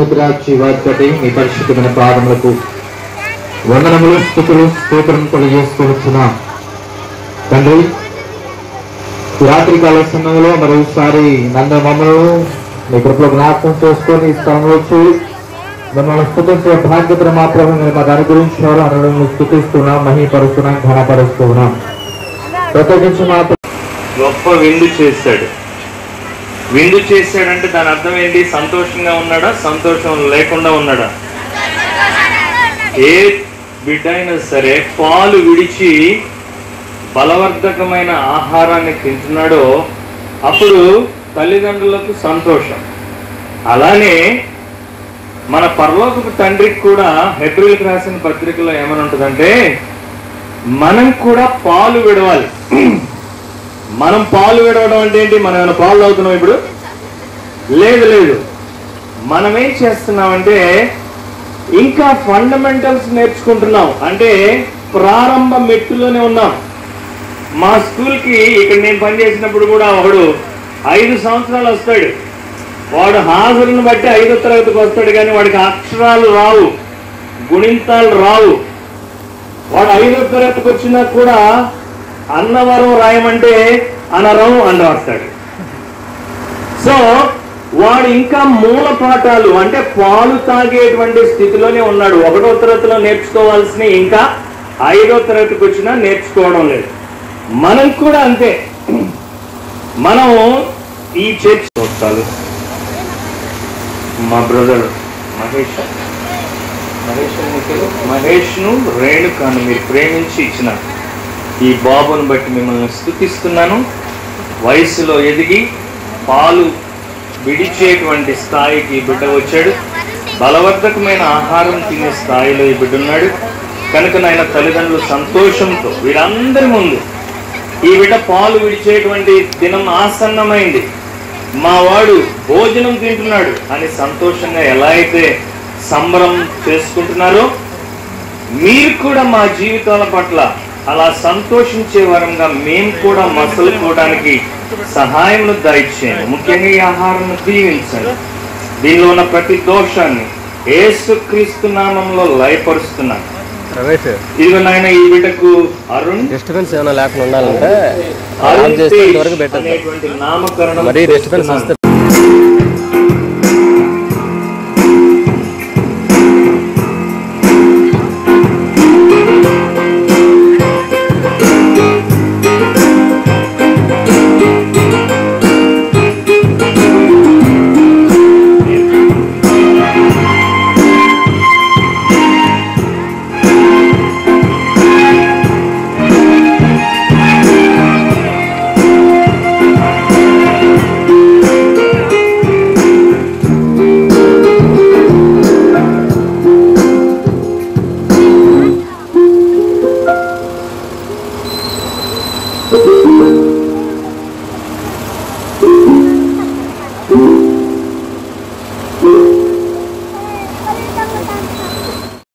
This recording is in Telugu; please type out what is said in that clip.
సముద్రాక్షి వాద్యటి మీ పరిశుద్ధమైన పాదములకు వందనములు స్థుతులు స్తోత్రం తెలియజేసుకోవచ్చున తండ్రి ఈ రాత్రికాల సమయంలో మరోసారి నన్ను మమ్మల్ని మీ కృపలో జ్ఞాపకం చేసుకొని ఈ స్థలంలో వచ్చి మిమ్మల్ని స్థుతించే భాగ్యతను మాత్రమే మీరు మాకు అనుగ్రహించారు అనడం స్థుతిస్తున్నాం మహీపరుస్తున్నాం ఘనపరుస్తున్నాం ప్రత్యేకించి మాత్రం గొప్ప విందు చేశాడు విందు చేశాడంటే దాని అర్థం ఏంటి సంతోషంగా ఉన్నాడా సంతోషం లేకుండా ఉన్నాడా ఏ బిడ్డ అయినా సరే పాలు విడిచి బలవర్ధకమైన ఆహారాన్ని తింటున్నాడో అప్పుడు తల్లిదండ్రులకు సంతోషం అలానే మన పరలోకపు తండ్రికి కూడా హెబ్రిల్కి రాసిన పత్రికలో ఏమని ఉంటుందంటే మనం కూడా పాలు విడవాలి మనం పాలు విడవడం అంటే ఏంటి మనం ఏమైనా పాలు తాగుతున్నాం ఇప్పుడు లేదు లేదు మనం ఏం చేస్తున్నామంటే ఇంకా ఫండమెంటల్స్ నేర్చుకుంటున్నాం అంటే ప్రారంభ మెట్టులోనే ఉన్నాం మా స్కూల్కి ఇక్కడ నేను పనిచేసినప్పుడు కూడా ఒకడు ఐదు సంవత్సరాలు వస్తాడు వాడు హాజరును బట్టి ఐదో తరగతికి వస్తాడు కానీ వాడికి అక్షరాలు రావు గుణింతాలు రావు వాడు ఐదో తరగతికి వచ్చినా కూడా అన్నవరం రాయమంటే అనరం అని రాస్తాడు సో వాడు ఇంకా మూల పాఠాలు అంటే పాలు తాగేటువంటి స్థితిలోనే ఉన్నాడు ఒకటో తరగతిలో నేర్చుకోవాల్సిన ఇంకా ఐదో తరగతికి వచ్చినా నేర్చుకోవడం లేదు మనం కూడా అంతే మనం ఈ చర్చ చూస్తాలు మా బ్రదర్ మహేష్ మహేష్ అని మీ పేరు? మహేష్ను రేణుకాను మీరు ప్రేమించి ఇచ్చిన ఈ బాబుని బట్టి మిమ్మల్ని స్థుతిస్తున్నాను వయసులో ఎదిగి పాలు విడిచేటువంటి స్థాయికి ఈ బిడ్డ వచ్చాడు బలవర్ధకమైన ఆహారం తినే స్థాయిలో ఈ బిడ్డ ఉన్నాడు కనుక నాయన తల్లిదండ్రులు సంతోషంతో వీరందరి ముందు ఈ బిడ్డ పాలు విడిచేటువంటి దినం ఆసన్నమైంది మా వాడు భోజనం తింటున్నాడు అని సంతోషంగా ఎలా అయితే సంబరం చేసుకుంటున్నారో మీరు కూడా మా జీవితాల పట్ల అలా సంతోషించే వరంగా మేము కూడా మసలుకోవడానికి సహాయం దయచేయండి ముఖ్యంగా ఈ ఆహారం దీవించండి దీనిలో ఉన్న ప్రతి దోషాన్ని ఏసుక్రీస్తు నామంలో లయపరుస్తున్నాను రమేష్ ఇదిగో నాయన ఈ బిడ్డకు అరుణ్ డిస్టర్బెన్స్ ఏమైనా లేకుండా ఉండాలంటే ఆఫ్ అరుణ్ చేస్తే తేజ్ ఇంతవరకు పెట్టద్దు అనేటువంటి నామకరణం మరి డిస్టర్బెన్స్ చేస్తున్నాను. వస్తే